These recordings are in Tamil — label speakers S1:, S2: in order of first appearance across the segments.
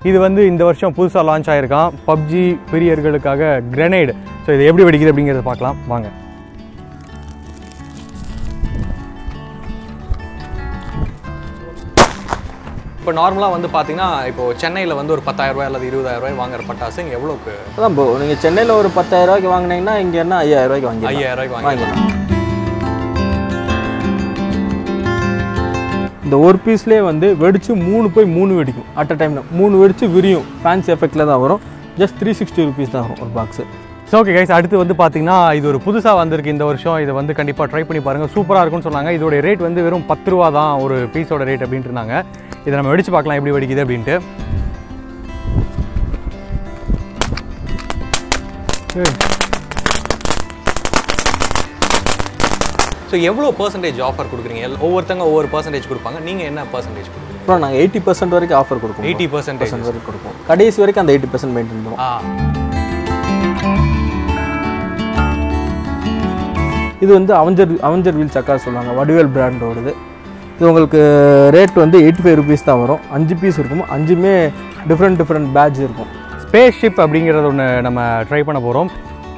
S1: இது வந்து இந்த வருஷம் புதுசாக லான்ச் ஆயிருக்கான் பப்ஜி பிரியர்களுக்காக கிரெனேட் ஸோ இது எப்படி வெடிக்குது அப்படிங்கிறத பார்க்கலாம் வாங்க இப்போ நார்மலாக வந்து பார்த்தீங்கன்னா இப்போ சென்னையில் வந்து ஒரு பத்தாயிரம் ரூபாய் அல்லது இருபதாயிரம் ரூபாய் வாங்குற பட்டாசு இங்கே எவ்வளோக்கு
S2: அதான் ப்ரோ நீங்கள் சென்னையில் ஒரு பத்தாயிரம் ரூபாய்க்கு வாங்கினீங்கன்னா இங்கே என்ன ஐயாயிரம் ரூபாய்க்கு வாங்கி
S1: ஐயாயிரம் ரூபாய்க்கு வாங்கி
S2: வாங்கிக்கலாம் இந்த ஒரு பீஸ்லேயே வந்து வெடிச்சு மூணு போய் மூணு வெடிக்கும் அட் அ டைமில் மூணு வெடிச்சு விரியும் ஃபேன்சி எஃபெக்டில் தான் வரும் ஜஸ்ட் த்ரீ சிக்ஸ்டி ருபீஸ் தான் வரும் ஒரு பாக்ஸு
S1: ஸோ ஓகே கைஸ் அடுத்து வந்து பார்த்தீங்கன்னா இது ஒரு புதுசாக வந்திருக்கு இந்த வருஷம் இதை வந்து கண்டிப்பாக ட்ரை பண்ணி பாருங்கள் சூப்பராக இருக்கும்னு சொன்னாங்க இதோட ரேட் வந்து வெறும் பத்து ரூபா தான் ஒரு பீஸோட ரேட் அப்படின்ட்டு இருந்தாங்க இதை நம்ம வெடிச்சு பார்க்கலாம் எப்படி வெடிக்குது அப்படின்ட்டு ஸோ எவ்வளோ பர்சன்டேஜ் ஆஃபர் கொடுக்குறீங்க எல்- ஒவ்வொருத்தங்க ஒவ்வொரு பர்சன்டேஜ் கொடுப்பாங்க நீங்கள் என்ன பர்சன்டேஜ் கொடுக்குறீங்க
S2: அப்புறம் நாங்கள் எயிட்டி பர்சன்ட் வரைக்கும் ஆஃபர் கொடுப்போம்
S1: எயிட்டி பர்சன்டேஜ்
S2: பர்சன்ட் வரைக்கும் கொடுப்போம் கடைசி வரைக்கும் அந்த எயிட்டி பர்சன்ட் மெயின்டைன் பண்ணுவோம்
S1: ஆ
S2: இது வந்து அவஞ்சர் அவஞ்சர் வீல் சக்கா சொல்லுவாங்க வடிவேல் பிராண்டோடது இது உங்களுக்கு ரேட் வந்து எயிட்டி ஃபைவ் ருபீஸ் தான் வரும் அஞ்சு பீஸ் இருக்கும் அஞ்சுமே டிஃப்ரெண்ட் டிஃப்ரெண்ட் பேட்ச் இருக்கும்
S1: ஸ்பேஸ் ஷிப் அப்படிங்கிறது ஒன்று நம்ம ட்ரை பண்ண போகிறோம்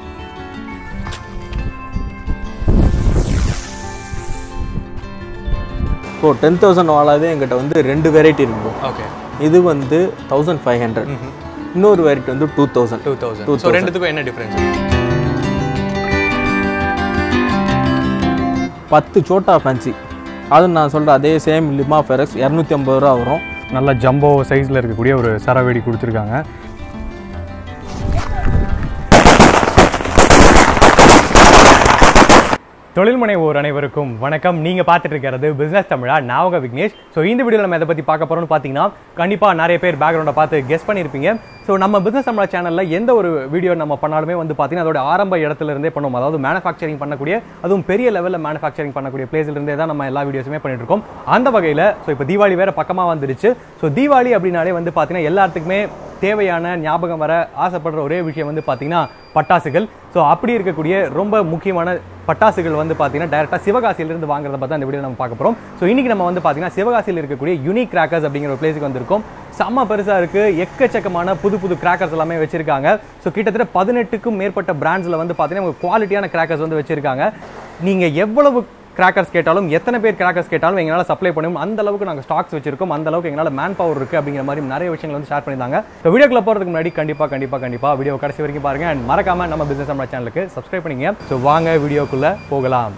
S2: இப்போ டென் தௌசண்ட் வாழாவே எங்கிட்ட வந்து ரெண்டு வெரைட்டி இருக்கும்
S1: ஓகே
S2: இது வந்து தௌசண்ட் ஃபைவ் ஹண்ட்ரட் இன்னொரு வெரைட்டி வந்து two thousand
S1: two thousand so ரெண்டுத்துக்கும் என்ன டிஃப்ரென்ஸ்
S2: பத்து சோட்டா ஃபேன்சி அது நான் சொல்கிற அதே சேம் லிமா ஃபெரக்ஸ் இரநூத்தி ஐம்பது ரூபா வரும்
S1: நல்ல ஜம்போ சைஸில் இருக்கக்கூடிய ஒரு சரவெடி கொடுத்துருக்காங்க தொழில் முனைவோர் அனைவருக்கும் வணக்கம் நீங்கள் பார்த்துட்டு இருக்கிறது பிஸ்னஸ் தமிழா நான் உங்க விக்னேஷ் ஸோ இந்த வீடியோவில் நம்ம எதை பற்றி பார்க்க போகிறோம்னு பார்த்தீங்கன்னா கண்டிப்பாக நிறைய பேர் பேக்ரவுண்டை பார்த்து கெஸ் பண்ணியிருப்பீங்க ஸோ நம்ம பிஸ்னஸ் தமிழா சேனலில் எந்த ஒரு வீடியோ நம்ம பண்ணாலுமே வந்து பார்த்தீங்கன்னா அதோட ஆரம்ப இடத்துல இருந்தே பண்ணுவோம் அதாவது மேனுஃபேக்சரிங் பண்ணக்கூடிய அதுவும் பெரிய லெவலில் மேனுஃபேக்சரிங் பண்ணக்கூடிய பிளேஸ்ல இருந்தே தான் நம்ம எல்லா வீடியோஸுமே பண்ணிட்டு இருக்கோம் அந்த வகையில் ஸோ இப்போ தீபாவளி வேற பக்கமாக வந்துருச்சு ஸோ தீபாவளி அப்படின்னாலே வந்து பார்த்தீங்கன்னா எல்லாத்துக்குமே தேவையான ஞாபகம் வர ஆசைப்படுற ஒரே விஷயம் வந்து பார்த்தீங்கன்னா பட்டாசுகள் ஸோ அப்படி இருக்கக்கூடிய ரொம்ப முக்கியமான பட்டாசுகள் வந்து பார்த்தீங்கன்னா டேரெக்டாக சிவகாசியிலிருந்து வாங்குறத பற்றி அந்த வீடியோ நம்ம பார்க்க போகிறோம் ஸோ இன்னைக்கு நம்ம வந்து பார்த்தீங்கன்னா சிவகாசியில் இருக்கக்கூடிய யூனிக் கிராக்கர்ஸ் அப்படிங்கிற ஒரு பிளேஸுக்கு வந்திருக்கோம் செம்ம பெருசாக இருக்குது எக்கச்சக்கமான புது புது கிராக்கர்ஸ் எல்லாமே வச்சிருக்காங்க ஸோ கிட்டத்தட்ட பதினெட்டுக்கும் மேற்பட்ட பிராண்ட்ஸில் வந்து பார்த்தீங்கன்னா குவாலிட்டியான கிராக்கர்ஸ் வந்து வச்சிருக்காங்க நீங்கள் எவ்வளவு கிராக்கர்ஸ் கேட்டாலும் எத்தனை பேர் கிராக்கர்ஸ் கேட்டாலும் எங்களால் சப்ளை பண்ணும் அந்த அளவுக்கு நாங்கள் ஸ்டாக்ஸ் வச்சிருக்கோம் அந்த அளவுக்கு எங்களால் மேன் பவர் இருக்குது அப்படிங்கிற மாதிரி நிறைய விஷயங்கள் வந்து ஷேர் பண்ணியிருந்தாங்க ஸோ வீடியோக்குள்ள போகிறதுக்கு முன்னாடி கண்டிப்பாக கண்டிப்பாக கண்டிப்பாக வீடியோ கடைசி வரைக்கும் பாருங்க அண்ட் மறக்காம நம்ம பிசினஸ் நம்ம சேனலுக்கு சப்ஸ்கிரைப் பண்ணிங்க ஸோ வாங்க வீடியோக்குள்ள போகலாம்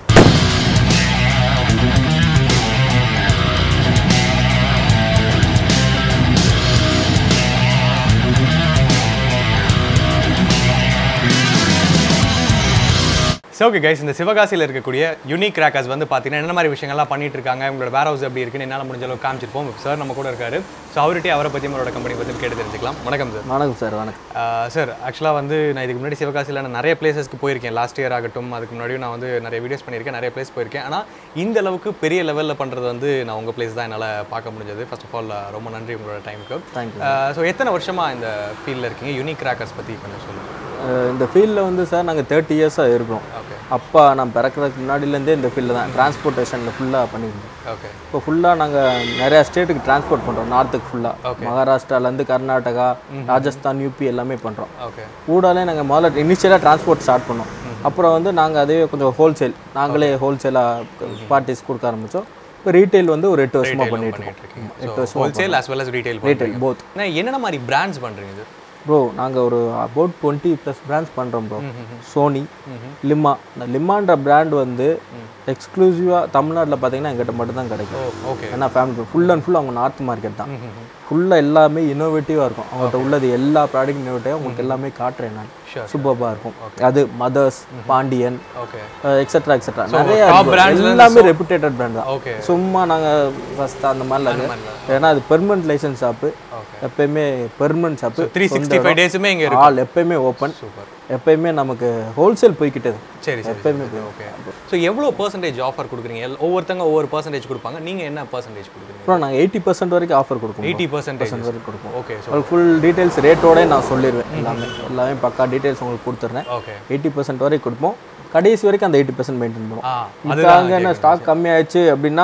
S1: ஸோ ஓகே கைஸ் இந்த சிவகாசியில் இருக்கக்கூடிய யூனிக் கிராக்கர்ஸ் வந்து பார்த்தீங்கன்னா என்ன மாதிரி விஷயங்கள்லாம் பண்ணிட்டு இருக்காங்க உங்களோட வேர் ஹவுஸ் எப்படி இருக்குன்னு என்னால் முடிஞ்ச அளவுக்கு காமிச்சிருப்போம் சார் நம்ம கூட இருக்காரு ஸோ அவர்கிட்டயே அவரை பற்றி அவரோட கம்பெனி பற்றி கேட்டு தெரிஞ்சுக்கலாம் வணக்கம் சார்
S2: வணக்கம் சார் வணக்கம்
S1: சார் ஆக்சுவலாக வந்து நான் இதுக்கு முன்னாடி சிவகாசியில் நான் நிறைய பிளேசஸ்க்கு போயிருக்கேன் லாஸ்ட் இயர் ஆகட்டும் அதுக்கு முன்னாடியும் நான் வந்து நிறைய வீடியோஸ் பண்ணியிருக்கேன் நிறைய பிளேஸ் போயிருக்கேன் ஆனால் இந்த அளவுக்கு பெரிய லெவலில் பண்ணுறது வந்து நான் உங்கள் பிளேஸ் தான் என்னால் பார்க்க முடிஞ்சது ஃபர்ஸ்ட் ஆஃப் ஆல் ரொம்ப நன்றி உங்களோட டைமுக்கு
S2: தேங்க்யூ
S1: ஸோ எத்தனை வருஷமாக இந்த ஃபீல்டில் இருக்கீங்க யூனிக் கிராக்கர்ஸ் பற்றி கொஞ்சம் சொல்லுங்கள்
S2: இந்த ஃபீல்டில் வந்து சார் நாங்கள் தேர்ட்டி இயர்ஸாக இருக்கிறோம்
S1: ஓகே
S2: அப்பா நான் பிறக்கிறதுக்கு முன்னாடிலேருந்தே இந்த ஃபீல்டில் தான் டிரான்ஸ்போர்ட்டேஷனில் ஃபுல்லாக பண்ணியிருந்தோம்
S1: ஓகே
S2: இப்போ ஃபுல்லாக நாங்கள் நிறையா ஸ்டேட்டுக்கு டிரான்ஸ்போர்ட் பண்ணுறோம் நார்த்துக்கு ஃபுல்லாக மகாராஷ்டிராலேருந்து கர்நாடகா ராஜஸ்தான் யூபி எல்லாமே பண்ணுறோம்
S1: ஓகே
S2: கூடாலே நாங்கள் முதல்ல இனிஷியலாக டிரான்ஸ்போர்ட் ஸ்டார்ட் பண்ணோம் அப்புறம் வந்து நாங்கள் அதே கொஞ்சம் ஹோல்சேல் நாங்களே ஹோல்சேலாக பார்ட்டிஸ் கொடுக்க ஆரம்பித்தோம் இப்போ ரீட்டைல் வந்து ஒரு எட்டு வருஷமாக பண்ணிட்டு
S1: பண்ணிட்டு
S2: இருக்கோம்
S1: இருக்கீங்க
S2: எட்டு வருஷம்
S1: wholesale as well as retail
S2: retail both
S1: என்னென்ன மாதிரி பிராண்ட்ஸ் பண்ணுறீங்க இது
S2: ப்ரோ நாங்கள் ஒரு அபவுட் டுவெண்ட்டி ப்ளஸ் பிராண்ட்ஸ் பண்ணுறோம் ப்ரோ சோனி லிம்மா இந்த லிம்மான்ற பிராண்ட் வந்து எக்ஸ்க்ளூசிவாக தமிழ்நாட்டில் பார்த்தீங்கன்னா எங்கிட்ட மட்டும் தான் கிடைக்கும்
S1: ஓ ஓகே
S2: ஏன்னா ஃபேமிலி ஃபுல் அண்ட் ஃபுல் அவங்க நார்த் மார்க்கெட் தான் ஃபுல்லாக எல்லாமே இன்னோவேட்டிவாக இருக்கும் அவங்கள்ட்ட உள்ளது எல்லா ப்ராடக்ட் இன்னோவேட்டிவாக உங்களுக்கு எல்லாமே காட்டுறேன் நான்
S1: Sure.
S2: சூப்பராக இருக்கும் அது mothers Pandian
S1: okay
S2: etcetera etcetera நிறைய
S1: top
S2: இருக்கு.
S1: brands ல
S2: எல்லாமே ரெப்புடேட்டட் பிராண்ட் தான்
S1: ஓகே
S2: சும்மா நாங்கள் ஃபஸ்ட் அந்த மாதிரில இருக்கு ஏன்னா அது பெர்மனன்ட் லைசன்ஸ் ஷாப்பு
S1: ஓகே
S2: எப்பயுமே permanent shop
S1: three sixty five டேஸுமே இங்கே இருக்கு
S2: ஆல் எப்பயுமே ஓப்பன்
S1: சூப்பர்
S2: எப்பயுமே நமக்கு ஹோல்சேல் போய்கிட்டது
S1: சரி சரி
S2: எப்பயுமே போய்
S1: ஓகே ஸோ எவ்வளோ பர்சன்டேஜ் ஆஃபர் கொடுக்குறீங்க எல்- ஒவ்வொருத்தங்க ஒவ்வொரு பர்சன்டேஜ் கொடுப்பாங்க நீங்கள் என்ன பர்சன்டேஜ் கொடுக்குறீங்க
S2: அப்புறம் நாங்கள் எயிட்டி பர்சன்ட் வரைக்கும் ஆஃபர் கொடுப்போம்
S1: எயிட்டி பர்சன்டேஜ்
S2: வரைக்கும் கொடுப்போம்
S1: ஓகே ஸோ
S2: உங்களுக்கு ஃபுல் டீட்டெயில்ஸ் ரேட்டோட நான் சொல்லிடுவேன் எல்லாமே எல்லாமே பக்கா டீட்டெயில்ஸ் உங்களுக்கு கொடுத்துட்றேன்
S1: ஓகே
S2: எயிட்டி பர்சன்ட் வரைக்கும் கொடுப்போம் கடைசி வரைக்கும் அந்த எயிட்டி பர்சன்ட் மெயின்டைன் பண்ணுவோம்
S1: ஆ
S2: இப்போ அங்கே என்ன ஸ்டாக் கம்மியாயிடுச்சு அப்படின்னா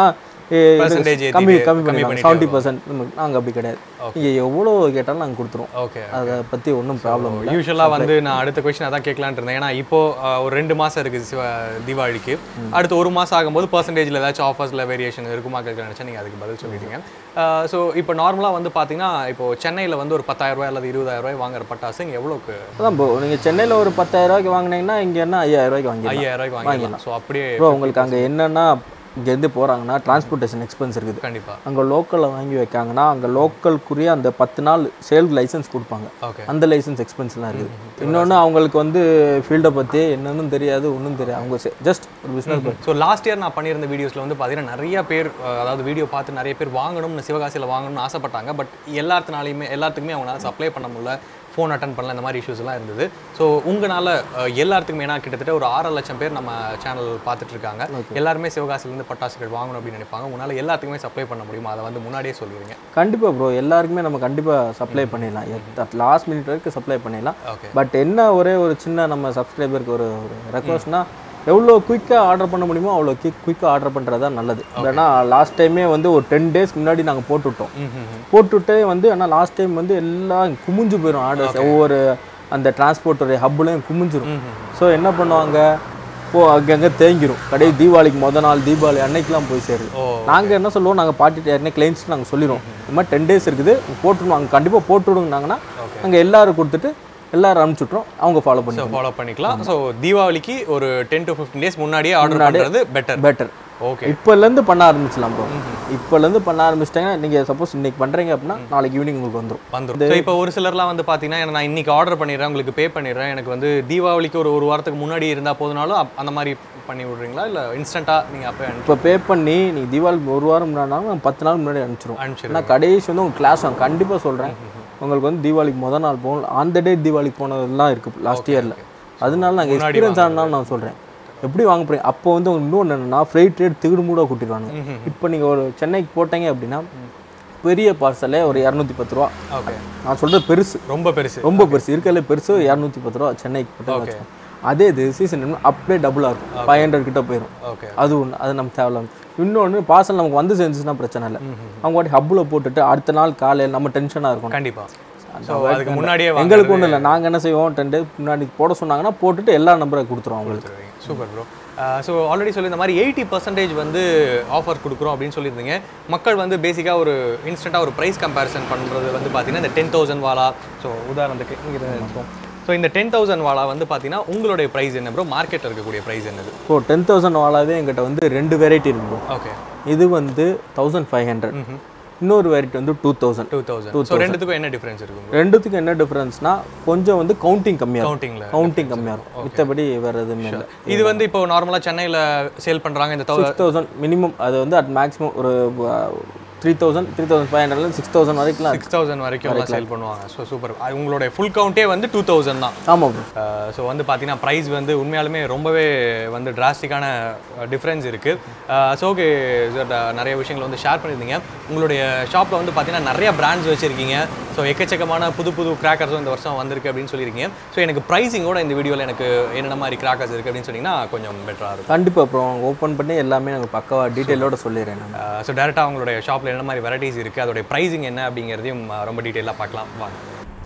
S2: ஏ, இது
S1: Percentage ஏத்தி
S2: கம்மி
S1: கம்மி
S2: கம்மி பண்ணிக்கலாம்
S1: பண்ணிட்டே
S2: செவன்ட்டி பர்சன்ட் நாங்கள் அப்படி கிடையாது நீங்கள் எவ்வளோ கேட்டாலும் நாங்கள் கொடுத்துருவோம்
S1: ஓகே
S2: அதை பற்றி ஒன்றும் ப்ராப்ளம் இல்லை
S1: யூஸ்வலாக வந்து நான் அடுத்த கொஸ்டின் அதான் கேட்கலான்னு இருந்தேன் ஏன்னா இப்போ அஹ், ஒரு ரெண்டு மாசம் இருக்குது சிவ தீபாவளிக்கு அடுத்து ஒரு மாசம் ஆகும்போது பர்சன்டேஜில் ஏதாச்சும் ஆஃபர்ஸில் வேரியேஷன் இருக்குமா கேட்க நினச்சா நீங்கள் அதுக்கு பதில் சொல்லிட்டீங்க ஸோ இப்போ நார்மலாக வந்து பார்த்தீங்கன்னா இப்போ சென்னையில் வந்து ஒரு பத்தாயிரம் ரூபாய் அல்லது இருபதாயிரம் ரூபாய் வாங்குற பட்டாசு இங்கே எவ்வளோக்கு
S2: அதான் ப்ரோ நீங்கள் சென்னையில் ஒரு பத்தாயிரம் ரூபாய்க்கு வாங்கினீங்கன்னா இங்கே என்ன ஐயாயிரம் ரூபாய்க்கு வாங்கிடலாம்
S1: ஐயாயிரம் ரூபாய்க்கு வாங்கிக்கலாம் ஸோ அப்படியே
S2: ப்ரோ உங்களுக்கு அங்கே என்னன்னா இங்கேருந்து போகிறாங்கன்னா டிரான்ஸ்போர்ட்டேஷன் எக்ஸ்பென்ஸ் இருக்குது
S1: கண்டிப்பா
S2: அங்கே லோக்கலில் வாங்கி வைக்காங்கன்னா அங்கே லோக்கலுக்குரிய அந்த பத்து நாள் சேல் லைசன்ஸ் கொடுப்பாங்க
S1: ஓகே
S2: அந்த லைசன்ஸ் எக்ஸ்பென்ஸ்லாம் இருக்குது இன்னொன்று அவங்களுக்கு வந்து ஃபீல்டை பற்றி என்னன்னு தெரியாது ஒன்றும் தெரியாது அவங்க ஜஸ்ட் ஒரு பிஸ்னஸ்
S1: ஸோ லாஸ்ட் இயர் நான் பண்ணியிருந்த வீடியோஸில் வந்து பார்த்தீங்கன்னா நிறைய பேர் அஹ், அதாவது வீடியோ பார்த்து நிறைய பேர் வாங்கணும்னு சிவகாசியில் வாங்கணும்னு ஆசைப்பட்டாங்க பட் எல்லாத்தினாலையுமே எல்லாத்துக்குமே அவங்களால சப்ளை பண்ண முடியல ஃபோன் அட்டன் பண்ணல இந்த மாதிரி issues எல்லாம் இருந்தது ஸோ உங்களால் எல்லாத்துக்குமே ஏன்னா கிட்டத்தட்ட ஒரு ஆறரை லட்சம் பேர் நம்ம சேனல் பார்த்துட்டு இருக்காங்க எல்லாருமே சிவகாசிலேருந்து பட்டாசுகள் வாங்கணும் அப்படின்னு நினைப்பாங்க உங்களால் எல்லாத்துக்குமே சப்ளை பண்ண முடியுமா அதை வந்து முன்னாடியே சொல்லிடுங்க
S2: கண்டிப்பாக ப்ரோ எல்லாருக்குமே நம்ம கண்டிப்பாக சப்ளை பண்ணிடலாம் லாஸ்ட் மினிட் வரைக்கும் சப்ளை பண்ணிடலாம்
S1: ஓகே
S2: பட் என்ன ஒரே ஒரு சின்ன நம்ம சப்ஸ்கிரைபருக்கு ஒரு ஒரு ரெக்வஸ்ட்னா எவ்வளோ குயிக்காக ஆர்டர் பண்ண முடியுமோ அவ்வளோ குயிக் குயிக்காக ஆர்டர் பண்ணுறது தான் நல்லது ஏன்னா லாஸ்ட் டைமே வந்து ஒரு டென் டேஸ்க்கு முன்னாடி நாங்கள் போட்டுவிட்டோம் போட்டுவிட்டே வந்து ஆனால் லாஸ்ட் டைம் வந்து எல்லாம் குமிஞ்சு போயிடும் ஆர்டர்ஸ் ஒவ்வொரு அந்த டிரான்ஸ்போர்ட்டோடைய ஹப்புலையும் குமிஞ்சிரும் ஸோ என்ன பண்ணுவாங்க போ அங்கங்கே தேங்கிரும் கடை தீபாவளிக்கு முத நாள் தீபாவளி அன்னைக்கெலாம் போய் சேருது
S1: ஓ
S2: நாங்கள் என்ன சொல்லுவோம் நாங்கள் பாட்டி ஏற்கனவே கிளைண்ட்ஸ்க்கு நாங்கள் சொல்லிடுவோம் இந்த மாதிரி டென் டேஸ் இருக்குது போட்டுருவோம் அங்கே கண்டிப்பாக போட்டுவிடுங்கனாங்கன்னா
S1: Okay.
S2: அங்கே எல்லாரும் கொடுத்துட்டு எல்லாரும் அனுப்பிச்சுட்றோம் அவங்க ஃபாலோ பண்ணி
S1: ஸோ ஃபாலோ பண்ணிக்கலாம் ஸோ தீபாவளிக்கு ஒரு டென் டு ஃபிஃப்டின் டேஸ் முன்னாடியே ஆர்டர் பண்ணுறது பெட்டர்
S2: பெட்டர்
S1: ஓகே
S2: இப்போலேருந்து பண்ண ஆரம்பிச்சலாம் ப்ரோ இப்போலேருந்து பண்ண ஆரம்பிச்சிட்டாங்கன்னா நீங்கள் சப்போஸ் இன்னைக்கு பண்ணுறீங்க அப்படின்னா நாளைக்கு ஈவினிங் உங்களுக்கு வந்துடும்
S1: வந்துடும் ஸோ இப்போ ஒரு சிலர்லாம் வந்து பார்த்தீங்கன்னா நான் இன்னைக்கு ஆர்டர் பண்ணிடுறேன் உங்களுக்கு பே பண்ணிடுறேன் எனக்கு வந்து தீபாவளிக்கு ஒரு ஒரு வாரத்துக்கு முன்னாடி இருந்தால் போதுனாலும் அப்- அந்த மாதிரி பண்ணி விடுறீங்களா இல்லை இன்ஸ்டண்ட்டாக நீங்கள் அப்போ அனுப்பி
S2: இப்போ பே பண்ணி நீங்கள் தீபாவளிக்கு ஒரு வாரம் முன்னாடினாலும் நாங்கள் பத்து நாள் முன்னாடி அனுப்பிச்சிருவோம்
S1: அனுப்பிச்சிடுங்க
S2: ஆனால் கடைசி வந்து உங்கள் கிளாஸ் வாங்க கண்டிப்பாக சொல்கிறேன் உங்களுக்கு வந்து தீபாவளிக்கு முத நாள் போகணும் அந்த டே தீபாவளிக்கு போனதெல்லாம் இருக்குது லாஸ்ட் இயரில் அதனால நாங்கள் எக்ஸ்பீரியன்ஸ் ஆனாலும் நான் சொல்கிறேன் எப்படி வாங்க போறீங்க அப்போ வந்து இன்னொன்று என்னன்னா ஃப்ரைட் ரேட் திகுடு மூட கூட்டிடுவாங்க இப்போ நீங்கள் ஒரு சென்னைக்கு போட்டீங்க அப்படின்னா பெரிய பார்சலே ஒரு இரநூத்தி பத்து ரூபா
S1: ஓகே
S2: நான் சொல்கிறது பெருசு
S1: ரொம்ப பெருசு
S2: ரொம்ப பெருசு இருக்கல பெருசு இரநூத்தி பத்து ரூபா சென்னைக்கு போட்டு வச்சுக்கோங்க அதே இது சீசன் அப்படியே டபுளாக இருக்கும் ஃபைவ் ஹண்ட்ரட் கிட்ட போயிடும்
S1: ஓகே
S2: அது ஒன்று அது நம்ம தேவையில்லாம இன்னொன்று பார்சல் நமக்கு வந்து சேர்ந்துச்சுன்னா பிரச்சனை இல்லை அவங்க வாட்டி ஹப்பில் போட்டுட்டு அடுத்த நாள் காலையில் நம்ம டென்ஷனாக இருக்கணும்
S1: கண்டிப்பா ஸோ அதுக்கு முன்னாடியே
S2: எங்களுக்கு ஒன்றும் இல்லை நாங்கள் என்ன செய்வோம் டென் டேஸ் முன்னாடி போட சொன்னாங்கன்னா போட்டுட்டு எல்லா நம்பரை கொடுத்துருவோம் அவங்களுக்கு
S1: சூப்பர் ப்ரோ ஸோ ஆல்ரெடி சொல்லி இந்த மாதிரி எயிட்டி பர்சன்டேஜ் வந்து ஆஃபர் கொடுக்குறோம் அப்படின்னு சொல்லியிருந்தீங்க மக்கள் வந்து பேசிக்காக ஒரு இன்ஸ்டண்ட்டாக ஒரு ப்ரைஸ் கம்பேரிசன் பண்ணுறது வந்து பார்த்தீங்கன்னா இந்த டென் தௌசண்ட் வாலா ஸோ உதாரணத்துக்கு இங்கே இருக்கும் ஸோ இந்த டென் தௌசண்ட் வாலா வந்து பார்த்தீங்கன்னா உங்களுடைய ப்ரைஸ் என்ன ப்ரோ மார்க்கெட்டில் இருக்கக்கூடிய ப்ரைஸ் என்னது
S2: இப்போ டென் தௌசண்ட் வாலாவே எங்கிட்ட வந்து ரெண்டு வெரைட்டி இருக்கு
S1: ஓகே
S2: இது வந்து தௌசண்ட் ஃபைவ் ஹண்ட்ரட் இன்னொரு வெரைட்டி வந்து two thousand
S1: two thousand so ரெண்டுத்துக்கும் என்ன டிஃப்ரென்ஸ் இருக்கும்
S2: ரெண்டுத்துக்கும் என்ன டிஃப்ரென்ஸ்னா கொஞ்சம் வந்து கவுண்டிங் கம்மியாக இருக்கும்
S1: கவுண்டிங்கில்
S2: கவுண்டிங் கம்மியாக இருக்கும் மித்தபடி வேறு எதுவுமே இல்லை
S1: இது வந்து இப்போ நார்மலாக சென்னையில் சேல் பண்ணுறாங்க இந்த தௌ
S2: சிக்ஸ் தௌசண்ட் மினிமம் அது வந்து அட் மேக்ஸிமம் ஒரு three thousand three thousand five ஹண்ட்ரட்ல சிக்ஸ் தௌசண்ட் வரைக்கும்
S1: சிக்ஸ் தௌசண்ட் வரைக்கும் எல்லாம் சேல் பண்ணுவாங்க ஸோ சூப்பர் உங்களுடைய ஃபுல் கவுண்டே வந்து டூ தௌசண்ட் தான்
S2: ஆமாம் ப்ரோ
S1: ஸோ வந்து பார்த்தீங்கன்னா ப்ரைஸ் வந்து உண்மையாலுமே ரொம்பவே வந்து டிராஸ்டிக்கான டிஃப்ரென்ஸ் இருக்குது ஸோ ஓகே சார் நிறைய விஷயங்கள் வந்து ஷேர் பண்ணியிருந்தீங்க உங்களுடைய ஷாப்பில் வந்து பார்த்தீங்கன்னா நிறைய பிராண்ட்ஸ் வச்சுருக்கீங்க ஸோ எக்கச்சக்கமான புது புது கிராக்கர்ஸும் இந்த வருஷம் வந்திருக்கு அப்படின்னு சொல்லியிருக்கீங்க ஸோ எனக்கு ப்ரைஸிங்கோட இந்த வீடியோவில் எனக்கு என்னென்ன மாதிரி கிராக்கர்ஸ் இருக்குது அப்படின்னு சொன்னீங்கன்னா கொஞ்சம் பெட்டராக இருக்கும்
S2: கண்டிப்பாக அப்புறம் ஓப்பன் பண்ணி எல்லாமே நாங்கள் பக்காவாக டீட்டெயிலோட சொல்லிடுறேன் நான்
S1: ஸோ டேரெக்டாக உங்களுடைய ஷாப்பில் என்ன மாதிரி வெரைட்டிஸ் இருக்குது அதோடைய ப்ரைஸிங் என்ன அப்படிங்கிறதையும் அஹ், ரொம்ப டீட்டெயிலாக பார்க்கலாம் வாங்க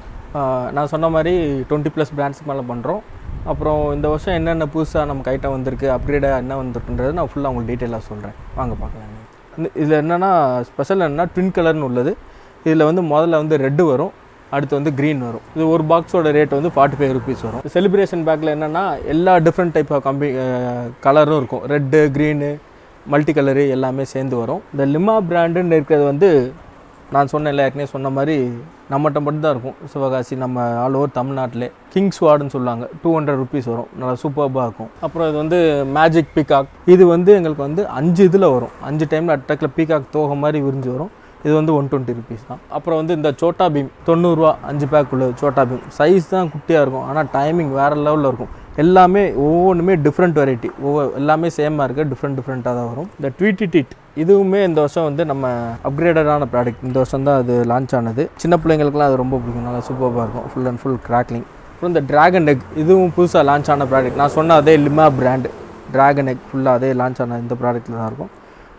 S2: ஆஹ் நான் சொன்ன மாதிரி டுவெண்ட்டி ப்ளஸ் பிராண்ட்ஸ்க்கு மேலே பண்ணுறோம் அப்புறம் இந்த வருஷம் என்னென்ன புதுசாக நமக்கு ஐட்டம் வந்திருக்கு அப்கிரேடாக என்ன வந்திருக்குன்றது நான் ஃபுல்லாக உங்களுக்கு டீட்டெயிலாக சொல்கிறேன் வாங்க பார்க்கலாம் இந்த- இதில் என்னென்னா ஸ்பெஷல் என்னன்னா ட்வின் கலர்னு உள்ளது இதில் வந்து முதல்ல வந்து ரெட்டு வரும் அடுத்து வந்து க்ரீன் வரும் இது ஒரு பாக்ஸோட ரேட் வந்து ஃபார்ட்டி ஃபைவ் ருபீஸ் வரும் செலிப்ரேஷன் பேக்கில் என்னென்னா எல்லா டிஃப்ரெண்ட் டைப் ஆஃப் கம்பி கலரும் இருக்கும் ரெட்டு க்ரீனு மல்டி கலரு எல்லாமே சேர்ந்து வரும் இந்த லிமா பிராண்டுன்னு இருக்கிறது வந்து நான் சொன்னேன்ல ஏற்கனவே சொன்ன மாதிரி நம்மகிட்ட மட்டும் தான் இருக்கும் சிவகாசி நம்ம ஆல் ஓவர் தமிழ்நாட்டிலே கிங்ஸ் வார்டுன்னு சொல்லுவாங்க டூ ஹண்ட்ரட் ருபீஸ் வரும் நல்லா சூப்பர்பாக இருக்கும் அப்புறம் இது வந்து மேஜிக் பீகாக் இது வந்து எங்களுக்கு வந்து அஞ்சு இதில் வரும் அஞ்சு டைமில் அட்டாக்கில் பீகாக் தோகை மாதிரி விரிஞ்சு வரும் இது வந்து ஒன் டுவெண்ட்டி ருபீஸ் தான் அப்புறம் வந்து இந்த சோட்டா பீம் தொண்ணூறுரூவா அஞ்சு பேக் உள்ளது சோட்டா பீம் சைஸ் தான் குட்டியாக இருக்கும் ஆனால் டைமிங் வேறு லெவலில் இருக்கும் எல்லாமே ஒவ்வொன்றுமே டிஃப்ரெண்ட் வெரைட்டி ஒவ்வொரு எல்லாமே சேமாக இருக்குது டிஃப்ரெண்ட் டிஃப்ரெண்ட்டாக தான் வரும் இந்த ட்வீட்டி டிட் இதுவுமே இந்த வருஷம் வந்து நம்ம அப்கிரேடடான ப்ராடக்ட் இந்த வருஷம் தான் அது லான்ச் ஆனது சின்ன பிள்ளைங்களுக்குலாம் அது ரொம்ப பிடிக்கும் நல்லா சூப்பராக இருக்கும் ஃபுல் அண்ட் ஃபுல் கிராக்லிங் அப்புறம் இந்த டிராகன் எக் இதுவும் புதுசாக லான்ச் ஆன ப்ராடக்ட் நான் சொன்ன அதே லிமா பிராண்ட் டிராகன் எக் ஃபுல்லாக அதே லான்ச் ஆன இந்த ப்ராடக்ட்டில் தான் இருக்கும்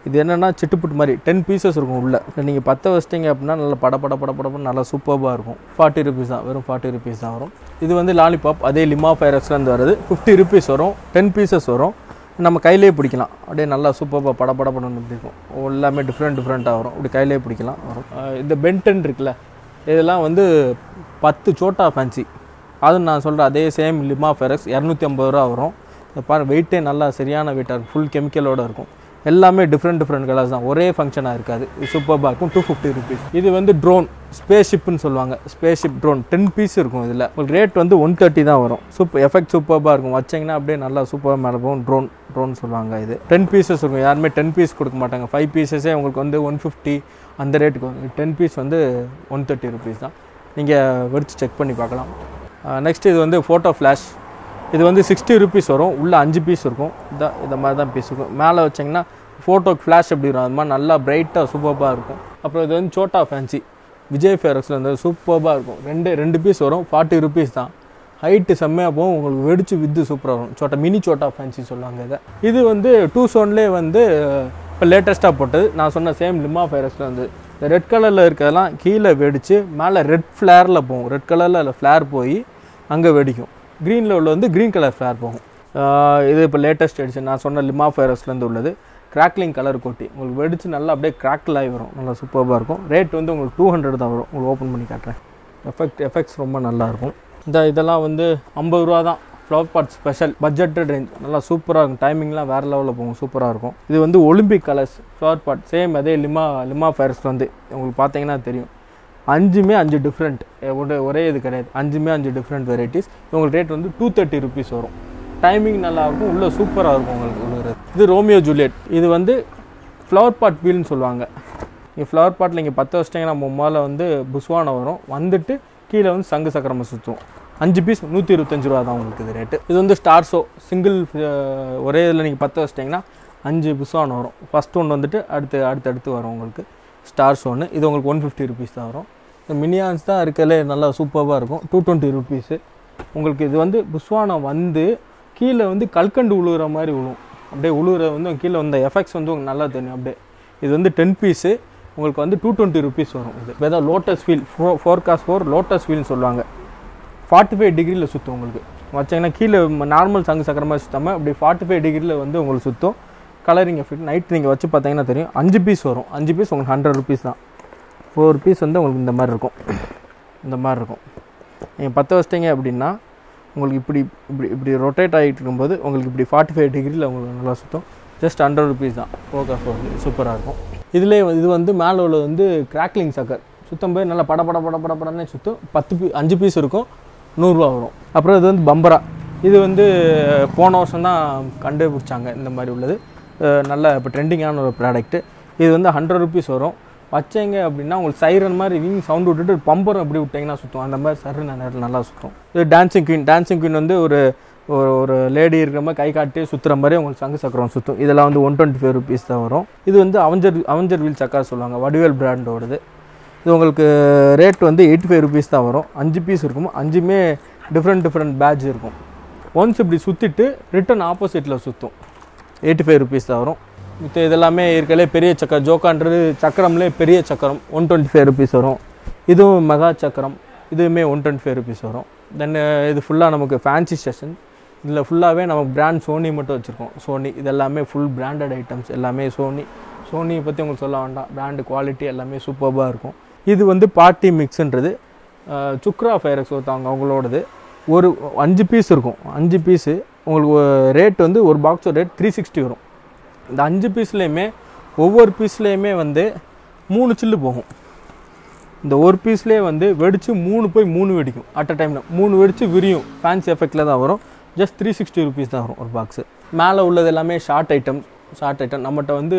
S2: இது என்னென்னா சிட்டுப்புட்டு மாதிரி டென் பீசஸ் இருக்கும் உள்ளே நீங்கள் பற்ற வச்சிட்டிங்க அப்படின்னா நல்லா பட பட பட படப்பட நல்லா சூப்பராக இருக்கும் ஃபார்ட்டி ருபீஸ் தான் வெறும் ஃபார்ட்டி ருபீஸ் தான் வரும் இது வந்து லாலிபாப் அதே லிமா ஃபைரக்ஸ்லேருந்து வருது ஃபிஃப்டி ருபீஸ் வரும் டென் பீசஸ் வரும் நம்ம கையிலே பிடிக்கலாம் அப்படியே நல்லா சூப்பராக பட பட படம்னு பிடிக்கும் எல்லாமே டிஃப்ரெண்ட் டிஃப்ரெண்ட்டாக வரும் இப்படி கையிலே பிடிக்கலாம் வரும் அஹ் இந்த பென்டன் இருக்குல்ல இதெல்லாம் வந்து பத்து சோட்டா ஃபேன்சி அது நான் சொல்கிற அதே சேம் லிமா ஃபெரக்ஸ் இரநூத்தி ஐம்பது ரூபா வரும் இதை பாரு வெயிட்டே நல்லா சரியான வெயிட்டாக இருக்கும் ஃபுல் கெமிக்கலோடு இருக்கும் எல்லாமே டிஃப்ரெண்ட் டிஃப்ரெண்ட் கலர்ஸ் தான் ஒரே ஃபங்க்ஷனாக இருக்காது சூப்பராக இருக்கும் டூ ஃபிஃப்டி ருபீஸ் இது வந்து ட்ரோன் ஸ்பேஸ் ஷிப்னு சொல்லுவாங்க space ship drone ten piece இருக்கும் இதில் உங்களுக்கு ரேட் வந்து ஒன் தேர்ட்டி தான் வரும் சூப்பர் எஃபெக்ட் சூப்பராக இருக்கும் வச்சிங்கன்னா அப்படியே நல்லா சூப்பராக மேலே போகும் ட்ரோன் ட்ரோன் சொல்லுவாங்க இது டென் பீசஸ் இருக்கும் யாருமே டென் பீஸ் கொடுக்க மாட்டாங்க ஃபைவ் பீசஸே உங்களுக்கு வந்து ஒன் ஃபிஃப்டி அந்த ரேட்டுக்கு வரும் டென் பீஸ் வந்து ஒன் தேர்ட்டி ருபீஸ் தான் நீங்கள் வெடிச்சு செக் பண்ணி பார்க்கலாம் நெக்ஸ்ட் இது வந்து ஃபோட்டோ ஃப்ளாஷ் இது வந்து சிக்ஸ்டி ருபீஸ் வரும் உள்ளே அஞ்சு பீஸ் இருக்கும் இந்த இந்த மாதிரி தான் பீஸ் இருக்கும் மேலே வச்சிங்கன்னா ஃபோட்டோக்கு ஃப்ளாஷ் எப்படி வரும் அது மாதிரி நல்லா பிரைட்டாக சூப்பராக இருக்கும் அப்புறம் இது வந்து சோட்டா ஃபேன்சி விஜய் ஃபேரக்ஸில் வந்து சூப்பராக இருக்கும் ரெண்டு ரெண்டு பீஸ் வரும் ஃபார்ட்டி ருபீஸ் தான் ஹைட்டு செம்மையாக போகும் உங்களுக்கு வெடிச்சு வித்து சூப்பராக வரும் சோட்டா மினி சோட்டா ஃபேன்சி சொல்லுவாங்க இதை இது வந்து டூ சோன்லேயே வந்து இப்போ லேட்டஸ்ட்டாக போட்டது நான் சொன்ன சேம் லிமா ஃபைரஸில் வந்து இந்த ரெட் கலரில் இருக்கிறதெல்லாம் கீழே வெடித்து மேலே ரெட் ஃப்ளேரில் போகும் ரெட் கலரில் அதில் ஃப்ளேர் போய் அங்கே வெடிக்கும் க்ரீனில் உள்ள வந்து க்ரீன் கலர் ஃப்ளேர் போகும் ஆஹ் இது இப்போ லேட்டஸ்ட் எடிஷன் நான் சொன்ன லிமா ஃபைரஸ்லேருந்து உள்ளது கிராக்லிங் கலர் கொட்டி உங்களுக்கு வெடிச்சு நல்லா அப்படியே கிராக்கில் ஆகி வரும் நல்லா சூப்பராக இருக்கும் ரேட் வந்து உங்களுக்கு டூ ஹண்ட்ரட் தான் வரும் உங்களுக்கு ஓப்பன் பண்ணி காட்டுறேன் எஃபெக்ட் எஃபெக்ட்ஸ் ரொம்ப நல்லா இருக்கும் இந்த இதெல்லாம் வந்து ஐம்பது ரூபா தான் flower pot special budgeted range நல்லா சூப்பராக இருக்கும் டைமிங்லாம் வேறு லெவலில் போகும் சூப்பராக இருக்கும் இது வந்து Olympic colours flower pot same அதே லிமா லிமா ஃபயர்ஸ் வந்து உங்களுக்கு பார்த்தீங்கன்னா தெரியும் அஞ்சுமே அஞ்சு டிஃப்ரெண்ட் ஒரே ஒரே இது கிடையாது அஞ்சுமே அஞ்சு டிஃப்ரெண்ட் வெரைட்டிஸ் உங்களுக்கு ரேட் வந்து டூ தேர்ட்டி ருபீஸ் வரும் டைமிங் நல்லா இருக்கும் உள்ளே சூப்பராக இருக்கும் உங்களுக்கு உள்ளது இது ரோமியோ ஜூலியட் இது வந்து ஃப்ளவர் பாட் வீல்னு சொல்லுவாங்க நீங்கள் ஃப்ளவர் பாட்டில் இங்கே பற்ற வச்சிட்டிங்கன்னா நம்ம முதல்ல வந்து புஸ்வானம் வரும் வந்துட்டு கீழே வந்து சங்கு சக்கரமாக சுற்றும் அஞ்சு பீஸ் நூற்றி இருபத்தஞ்சு ரூபா தான் உங்களுக்கு இது ரேட்டு இது வந்து ஸ்டார் ஷோ சிங்கிள் ஒரே இதில் நீங்கள் பற்ற வச்சிட்டிங்கன்னா அஞ்சு புஸ்வானம் வரும் ஃபஸ்ட் ஒன்று வந்துட்டு அடுத்து அடுத்து அடுத்து வரும் உங்களுக்கு ஸ்டார் ஷோன்னு இது உங்களுக்கு ஒன் ஃபிஃப்டி ருபீஸ் தான் வரும் இந்த மினியான்ஸ் தான் இருக்கலே நல்லா சூப்பராக இருக்கும் டூ டுவெண்ட்டி ருபீஸு உங்களுக்கு இது வந்து புஸ்வானம் வந்து கீழே வந்து கல்கண்டு உழுகுற மாதிரி விழும் அப்படியே உழுகுற வந்து கீழே வந்த எஃபெக்ட்ஸ் வந்து உங்களுக்கு நல்லா தெரியும் அப்படியே இது வந்து டென் பீஸு உங்களுக்கு வந்து டூ டுவெண்ட்டி ருபீஸ் வரும் இது வேதா லோட்டஸ் வீல் ஃபோ ஃபோர் காஸ் ஃபோர் லோட்டஸ் வீல்னு சொல்லுவாங்க ஃபார்ட்டி ஃபைவ் டிகிரியில் சுற்றும் உங்களுக்கு வச்சிங்கன்னா கீழே நார்மல் சங்கு சக்கரமாக சுத்தாமல் அப்படி ஃபார்ட்டி ஃபைவ் டிகிரியில் வந்து உங்களுக்கு சுற்றும் கலரிங் எஃபெக்ட் நைட் நீங்கள் வச்சு பார்த்தீங்கன்னா தெரியும் அஞ்சு பீஸ் வரும் அஞ்சு பீஸ் உங்களுக்கு ஹண்ட்ரட் ருபீஸ் தான் ஃபோர் பீஸ் வந்து உங்களுக்கு இந்த மாதிரி இருக்கும் இந்த மாதிரி இருக்கும் நீங்கள் பற்ற வச்சிட்டிங்க அப்படின்னா உங்களுக்கு இப்படி இப்படி இப்படி ரொட்டேட் ஆகிட்டு இருக்கும்போது உங்களுக்கு இப்படி ஃபார்ட்டி ஃபைவ் டிகிரியில் உங்களுக்கு நல்லா சுற்றும் ஜஸ்ட் ஹண்ட்ரட் ருபீஸ் தான் ஃபோக்கா ஃபோர் சூப்பராக இருக்கும் இதுலேயே இது வந்து மேலே உள்ளது வந்து கிராக்லிங் சக்கர் சுத்தம் போய் நல்லா பட பட பட பட படனே சுற்றும் பத்து பீ அஞ்சு பீஸ் இருக்கும் நூறுரூவா வரும் அப்புறம் இது வந்து பம்பரா இது வந்து போன வருஷம் தான் கண்டுபிடிச்சாங்க இந்த மாதிரி உள்ளது அஹ் நல்ல இப்போ ட்ரெண்டிங்கான ஒரு ப்ராடக்ட்டு இது வந்து ஹண்ட்ரட் ருபீஸ் வரும் வச்சீங்க அப்படின்னா உங்களுக்கு சைரன் மாதிரி விங் சவுண்ட் விட்டுட்டு பம்பரம் எப்படி விட்டிங்கன்னா சுற்றும் அந்த மாதிரி சரு நேரத்தில் நல்லா சுற்றும் இது டான்சிங் குயின் டான்சிங் குயின் வந்து ஒரு ஒரு ஒரு லேடி இருக்கிற மாதிரி கை காட்டி சுற்றுற மாதிரி உங்களுக்கு சங்கு சக்கரம் சுற்றும் இதெல்லாம் வந்து ஒன் டுவெண்ட்டி ஃபைவ் ருபீஸ் தான் வரும் இது வந்து அவஞ்சர் அவஞ்சர் வீல் சக்கா சொல்லுவாங்க வடிவேல் பிராண்டோடது இது உங்களுக்கு ரேட் வந்து எயிட்டி ஃபைவ் ருபீஸ் தான் வரும் அஞ்சு பீஸ் இருக்கும் அஞ்சுமே டிஃப்ரெண்ட் டிஃப்ரெண்ட் பேட்ச் இருக்கும் ஒன்ஸ் இப்படி சுற்றிட்டு ரிட்டன் ஆப்போசிட்டில் சுற்றும் எயிட்டி ஃபைவ் ருபீஸ் தான் வரும் மித்த இதெல்லாமே இருக்கலே பெரிய சக்கரம் ஜோக்கான்றது சக்கரம்லேயே பெரிய சக்கரம் ஒன் டுவெண்ட்டி ஃபைவ் ருபீஸ் வரும் இதுவும் மெகா சக்கரம் இதுவுமே ஒன் டுவெண்ட்டி ஃபைவ் ருபீஸ் வரும் தென் இது ஃபுல்லாக நமக்கு ஃபேன்சி ஸ்டேஷன் இதில் ஃபுல்லாகவே நமக்கு பிராண்ட் சோனி மட்டும் வச்சுருக்கோம் சோனி இது எல்லாமே ஃபுல் பிராண்டட் ஐட்டம்ஸ் எல்லாமே சோனி சோனியை பற்றி உங்களுக்கு சொல்ல வேண்டாம் பிராண்டு குவாலிட்டி எல்லாமே சூப்பராக இருக்கும் இது வந்து பார்ட்டி மிக்ஸுன்றது சுக்ரா ஃபைரக்ஸ் ஒருத்தவங்க அவங்களோடது ஒரு அஞ்சு பீஸ் இருக்கும் அஞ்சு பீஸு உங்களுக்கு ரேட் வந்து ஒரு பாக்ஸோட ரேட் த்ரீ சிக்ஸ்டி வரும் இந்த அஞ்சு பீஸ்லேயுமே ஒவ்வொரு பீஸ்லேயுமே வந்து மூணு சில்லு போகும் இந்த ஒரு பீஸ்லேயே வந்து வெடித்து மூணு போய் மூணு வெடிக்கும் அட் அ டைமில் மூணு வெடித்து விரியும் ஃபேன்சி எஃபெக்டில் தான் வரும் ஜஸ்ட் த்ரீ சிக்ஸ்டி ருபீஸ் தான் வரும் ஒரு பாக்ஸு மேலே உள்ளது எல்லாமே ஷார்ட் ஐட்டம் ஷார்ட் ஐட்டம் நம்மகிட்ட வந்து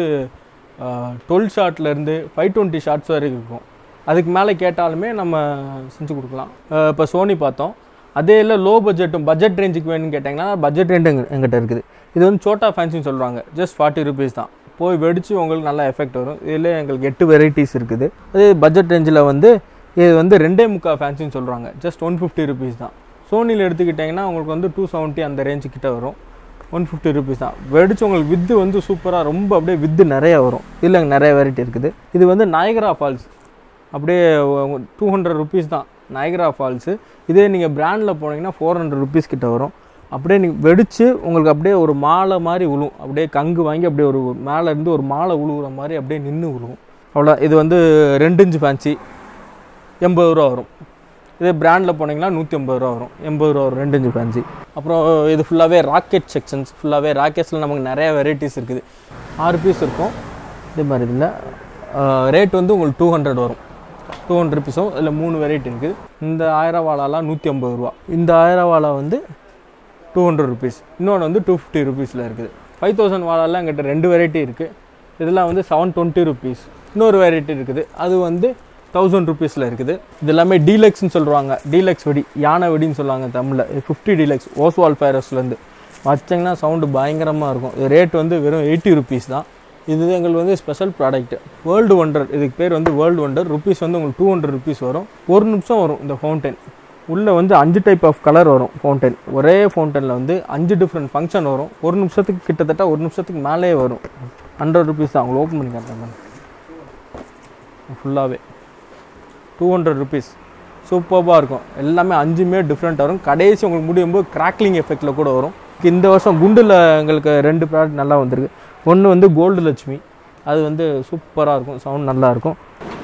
S2: டுவெல் ஷார்ட்லேருந்து ஃபைவ் டுவெண்ட்டி ஷார்ட்ஸ் வரைக்கும் இருக்கும் அதுக்கு மேலே கேட்டாலுமே நம்ம செஞ்சு கொடுக்கலாம் இப்போ சோனி பார்த்தோம் அதே இல்லை லோ பட்ஜெட்டும் பட்ஜெட் ரேஞ்சுக்கு வேணும்னு கேட்டிங்கன்னா பட்ஜெட் ரேஞ்ச் எங்க எங்கிட்ட இருக்குது இது வந்து சோட்டா ஃபேன்சின்னு சொல்கிறாங்க ஜஸ்ட் ஃபார்ட்டி ருபீஸ் தான் போய் வெடித்து உங்களுக்கு நல்லா எஃபெக்ட் வரும் இதில் எங்களுக்கு எட்டு வெரைட்டிஸ் இருக்குது அதே பட்ஜெட் ரேஞ்சில் வந்து இது வந்து ரெண்டே முக்கால் ஃபேன்சின்னு சொல்கிறாங்க ஜஸ்ட் ஒன் ஃபிஃப்டி ருபீஸ் தான் சோனியில் எடுத்துக்கிட்டிங்கன்னா உங்களுக்கு வந்து டூ செவன்ட்டி அந்த ரேஞ்சு கிட்ட வரும் ஒன் ஃபிஃப்டி ருபீஸ் தான் வெடிச்சு உங்களுக்கு வித்து வந்து சூப்பராக ரொம்ப அப்படியே வித்து நிறைய வரும் இல்லைங்க நிறைய வெரைட்டி இருக்குது இது வந்து நாயகரா ஃபால்ஸ் அப்படியே டூ ஹண்ட்ரட் ருபீஸ் தான் நாயகரா ஃபால்ஸு இதே நீங்கள் பிராண்டில் போனீங்கன்னா ஃபோர் ஹண்ட்ரட் ருபீஸ் கிட்ட வரும் அப்படியே நீங்கள் வெடிச்சு உங்களுக்கு அப்படியே ஒரு மாலை மாதிரி விழும் அப்படியே கங்கு வாங்கி அப்படியே ஒரு மேலே இருந்து ஒரு மாலை உழுவுற மாதிரி அப்படியே நின்று விழுவும் அவ்வளோ இது வந்து ரெண்டு இன்ச்சு ஃபேன்சி எண்பது ரூபா வரும் இதே பிராண்டில் போனீங்கன்னா நூற்றி ஐம்பது ரூபா வரும் எண்பது ரூபா வரும் ரெண்டு இன்ச்சு ஃபேன்சி அப்புறம் இது ஃபுல்லாகவே ராக்கெட் செக்ஷன்ஸ் ஃபுல்லாகவே ராக்கெட்ஸில் நமக்கு நிறைய வெரைட்டிஸ் இருக்குது ஆறு பீஸ் இருக்கும் இதே மாதிரி இதில் ரேட் வந்து உங்களுக்கு டூ ஹண்ட்ரட் வரும் டூ ஹண்ட்ரட் ருபீஸும் இதில் மூணு வெரைட்டி இருக்குது இந்த ஆயிரம் வாழாலாம் நூற்றி ஐம்பது ரூபா இந்த ஆயிரம் வாழா வந்து டூ ஹண்ட்ரட் ருபீஸ் இன்னொன்று வந்து டூ ஃபிஃப்டி ருபீஸில் இருக்குது ஃபைவ் தௌசண்ட் வாழாலாம் எங்கிட்ட ரெண்டு வெரைட்டி இருக்குது இதெல்லாம் வந்து செவன் டுவெண்ட்டி ருபீஸ் இன்னொரு வெரைட்டி இருக்குது அது வந்து தௌசண்ட் ருபீஸில் இருக்குது இது எல்லாமே டீலக்ஸ்னு சொல்லுவாங்க டீலக்ஸ் வெடி யானை வெடின்னு சொல்லுவாங்க தமிழில் இது ஃபிஃப்டி டீலக்ஸ் ஓஸ்வால் ஃபைரஸ்லேருந்து வச்சிங்கன்னா சவுண்டு பயங்கரமாக இருக்கும் இது ரேட் வந்து வெறும் எயிட்டி ருபீஸ் தான் இது எங்களுக்கு வந்து ஸ்பெஷல் ப்ராடக்ட் வேர்ல்டு ஒண்டர் இதுக்கு பேர் வந்து வேர்ல்டு ஒண்டர் ருபீஸ் வந்து உங்களுக்கு டூ ஹண்ட்ரட் ருபீஸ் வரும் ஒரு நிமிஷம் வரும் இந்த ஃபவுண்டைன் உள்ளே வந்து அஞ்சு டைப் ஆஃப் கலர் வரும் ஃபவுண்டைன் ஒரே ஃபவுண்டனில் வந்து அஞ்சு டிஃப்ரெண்ட் ஃபங்க்ஷன் வரும் ஒரு நிமிஷத்துக்கு கிட்டத்தட்ட ஒரு நிமிஷத்துக்கு மேலேயே வரும் ஹண்ட்ரட் ருபீஸ் தான் உங்களுக்கு ஓப்பன் பண்ணி காட்டுறேன் ஃபுல்லாகவே டூ ஹண்ட்ரட் ருபீஸ் சூப்பராக இருக்கும் எல்லாமே அஞ்சுமே டிஃப்ரெண்ட்டாக வரும் கடைசி உங்களுக்கு முடியும் போது கிராக்லிங் எஃபெக்டில் கூட வரும் இந்த வருஷம் குண்டில் எங்களுக்கு ரெண்டு ப்ராடக்ட் நல்லா வந்திருக்கு ஒன்று வந்து கோல்டு லட்சுமி அது வந்து சூப்பராக இருக்கும் சவுண்ட் நல்லா இருக்கும்